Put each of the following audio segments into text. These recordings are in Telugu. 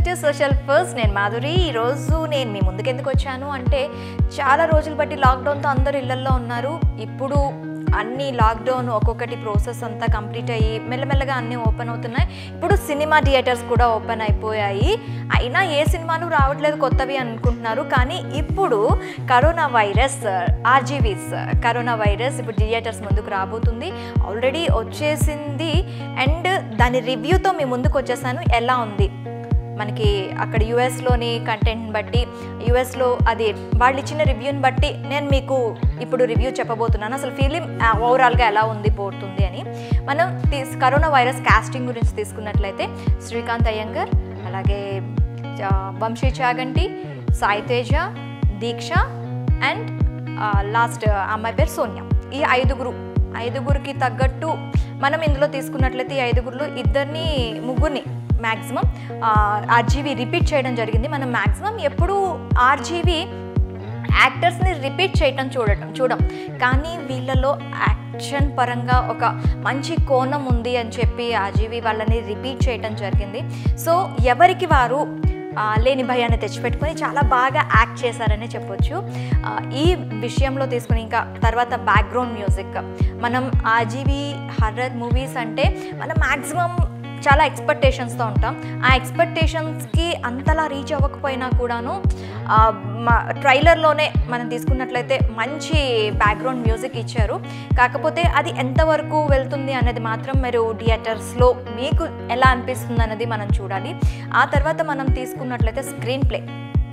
టు సోషల్ ఫస్ట్ నేను మాధురి ఈరోజు నేను మీ ముందుకు ఎందుకు వచ్చాను అంటే చాలా రోజులు బట్టి లాక్డౌన్తో అందరూ ఇళ్లల్లో ఉన్నారు ఇప్పుడు అన్ని లాక్డౌన్ ఒక్కొక్కటి ప్రాసెస్ అంతా కంప్లీట్ అయ్యి మెల్లమెల్లగా అన్నీ ఓపెన్ అవుతున్నాయి ఇప్పుడు సినిమా థియేటర్స్ కూడా ఓపెన్ అయిపోయాయి అయినా ఏ సినిమాలు రావట్లేదు కొత్తవి అనుకుంటున్నారు కానీ ఇప్పుడు corona virus RGV's corona virus ఇప్పుడు థియేటర్స్ ముందుకు రాబోతుంది ఆల్రెడీ వచ్చేసింది అండ్ దాని రివ్యూతో మీ ముందుకు వచ్చేసాను ఎలా ఉంది మనకి అక్కడ యుఎస్లోని కంటెంట్ బట్టి యుఎస్లో అది వాళ్ళు ఇచ్చిన రివ్యూని బట్టి నేను మీకు ఇప్పుడు రివ్యూ చెప్పబోతున్నాను అసలు ఫిలిం ఓవరాల్గా ఎలా ఉంది పోతుంది అని మనం తీస్ కరోనా వైరస్ కాస్టింగ్ గురించి తీసుకున్నట్లయితే శ్రీకాంత్ అయ్యంగర్ అలాగే ఆ, వంశీ చాగంటి సాయి తేజ దీక్ష అండ్ లాస్ట్ అమ్మాయి పేరు సోనియా ఈ ఐదుగురు ఐదుగురికి తగ్గట్టు మనం ఇందులో తీసుకున్నట్లయితే ఈ ఐదుగురులో ఇద్దరిని ముగ్గురిని మ్యాక్సిమం ఆర్జీవి రిపీట్ చేయడం జరిగింది మనం మ్యాక్సిమం ఎప్పుడు ఆర్జీవి యాక్టర్స్ని రిపీట్ చేయటం చూడటం చూడం కానీ వీళ్ళలో యాక్షన్ పరంగా ఒక మంచి కోణం ఉంది అని చెప్పి ఆర్జీవి వాళ్ళని రిపీట్ చేయటం జరిగింది సో ఎవరికి వారు ఆ, లేని భయాన్ని తెచ్చిపెట్టుకొని చాలా బాగా యాక్ట్ చేశారని చెప్పొచ్చు ఆ, ఈ విషయంలో తీసుకుని ఇంకా తర్వాత బ్యాక్గ్రౌండ్ మ్యూజిక్ మనం ఆర్జీవి హర్రర్ మూవీస్ అంటే మనం మ్యాక్సిమం చాలా ఎక్స్పెక్టేషన్స్తో ఉంటాం ఆ ఎక్స్పెక్టేషన్స్కి అంతలా రీచ్ అవ్వకపోయినా కూడాను ఆ, మా ట్రైలర్లోనే మనం తీసుకున్నట్లయితే మంచి బ్యాక్గ్రౌండ్ మ్యూజిక్ ఇచ్చారు కాకపోతే అది ఎంతవరకు వెళ్తుంది అనేది మాత్రం మీరు థియేటర్స్లో మీకు ఎలా అనిపిస్తుంది అనేది మనం చూడాలి ఆ తర్వాత మనం తీసుకున్నట్లయితే screenplay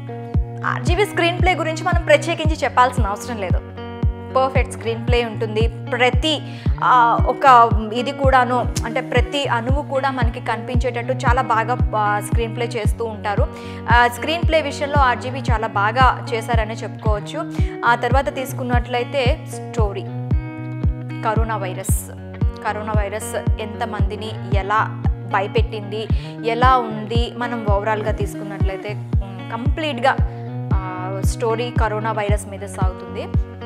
RGV screenplay గురించి మనం ప్రత్యేకించి చెప్పాల్సిన అవసరం లేదు పర్ఫెక్ట్ స్క్రీన్ ప్లే ఉంటుంది ప్రతి ఆ, ఒక ఇది కూడాను అంటే ప్రతి అణువు కూడా మనకి కనిపించేటట్టు చాలా బాగా స్క్రీన్ ప్లే చేస్తూ ఉంటారు స్క్రీన్ ప్లే విషయంలో ఆర్జీబీ చాలా బాగా చేశారని చెప్పుకోవచ్చు ఆ తర్వాత తీసుకున్నట్లయితే story corona virus corona virus ఎంతమందిని ఎలా భయపెట్టింది ఎలా ఉంది మనం ఓవరాల్గా తీసుకున్నట్లయితే కంప్లీట్గా స్టోరీ కరోనా వైరస్ మీద సాగుతుంది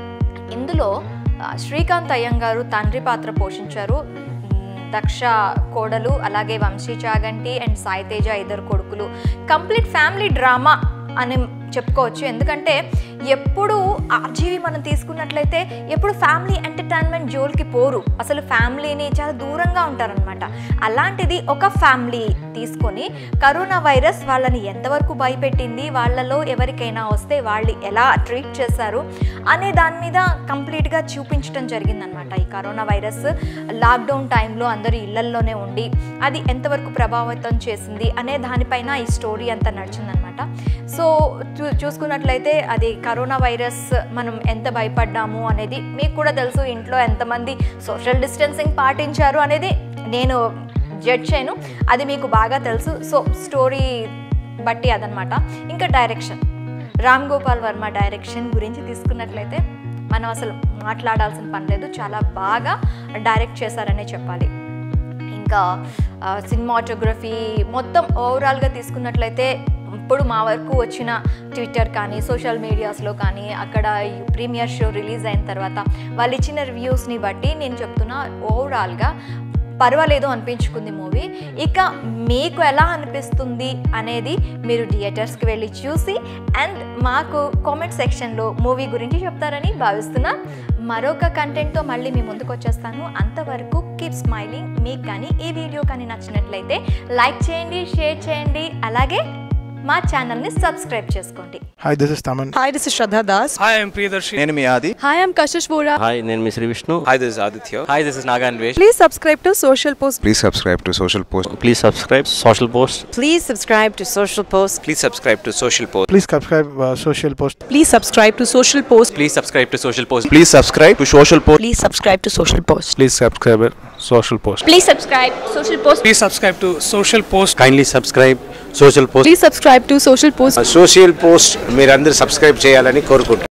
ఇందులో ఆ, శ్రీకాంత్ అయ్యంగారు తండ్రి పాత్ర పోషించారు మ్, దక్ష కోడలు అలాగే వంశీ చాగంటి అండ్ సాయి తేజ ఇద్దరు కొడుకులు కంప్లీట్ ఫ్యామిలీ డ్రామా అని చెప్పుకోవచ్చు ఎందుకంటే ఎప్పుడు ఆర్జీవి మనం తీసుకున్నట్లయితే ఎప్పుడు ఫ్యామిలీ ఎంటర్టైన్మెంట్ జోల్కి పోరు అసలు ఫ్యామిలీని చాలా దూరంగా ఉంటారనమాట అలాంటిది ఒక ఫ్యామిలీ తీసుకొని కరోనా వైరస్ వాళ్ళని ఎంతవరకు భయపెట్టింది వాళ్ళలో ఎవరికైనా వస్తే వాళ్ళు ఎలా ట్రీట్ చేశారు అనే దాని మీద కంప్లీట్గా చూపించడం జరిగిందనమాట ఈ కరోనా వైరస్ లాక్డౌన్ టైంలో అందరూ ఇళ్లల్లోనే ఉండి అది ఎంతవరకు ప్రభావితం చేసింది అనే దానిపైన ఈ స్టోరీ అంతా నడిచిందనమాట సో చూ చూసుకున్నట్లయితే అది కరోనా వైరస్ మనం ఎంత భయపడ్డాము అనేది మీకు కూడా తెలుసు ఇంట్లో ఎంతమంది సోషల్ డిస్టెన్సింగ్ పాటించారు అనేది నేను జడ్జ్ చేయను అది మీకు బాగా తెలుసు సో స్టోరీ బట్టి అదనమాట ఇంకా డైరెక్షన్ రామ్ గోపాల్ వర్మ డైరెక్షన్ గురించి తీసుకున్నట్లయితే మనం అసలు మాట్లాడాల్సిన పని లేదు చాలా బాగా డైరెక్ట్ చేశారనే చెప్పాలి ఇంకా సినిమాటోగ్రఫీ మొత్తం ఓవరాల్గా తీసుకున్నట్లయితే ఇప్పుడు మా వరకు వచ్చిన ట్విట్టర్ కానీ సోషల్ మీడియాస్లో కానీ అక్కడ ప్రీమియర్ షో రిలీజ్ అయిన తర్వాత వాళ్ళు ఇచ్చిన రివ్యూస్ని బట్టి నేను చెప్తున్నా ఓవరాల్గా పర్వాలేదు అనిపించుకుంది మూవీ ఇక మీకు ఎలా అనిపిస్తుంది అనేది మీరు థియేటర్స్కి వెళ్ళి చూసి అండ్ మాకు కామెంట్ సెక్షన్లో మూవీ గురించి చెప్తారని భావిస్తున్నా మరొక కంటెంట్తో మళ్ళీ మీ ముందుకు వచ్చేస్తాను అంతవరకు కీప్ స్మైలింగ్ మీకు కానీ ఈ వీడియో కానీ నచ్చినట్లయితే లైక్ చేయండి షేర్ చేయండి అలాగే మా ఛానల్ని సబ్స్క్రైబ్ చేసుకోండి Hi, this is Taman. Hi, this is Shraddha Das. Hi, I'm Priyadarshi. నేను మీ ఆది Hi, I'm Kashish Vora. Hi నేను మీ Sri Vishnu Hi, this is Aditya. Hi this is Nag Anvesh Please subscribe to Social Post. Please subscribe to Social Post please subscribe Social Post Please subscribe to Social Post. Please subscribe to Social Post. Please subscribe uh, Social Post. Please subscribe to Social Post. Please subscribe to Social Post please subscribe to Social Post Please subscribe to Social Post. Please subscribe it. Social Post. Please subscribe Social Post. Please subscribe to Social Post. Kindly subscribe Social Post Please subscribe to Social Post. Social Post మీరందరూ సబ్స్క్రైబ్ చేయాలని కోరుకుంటున్నాను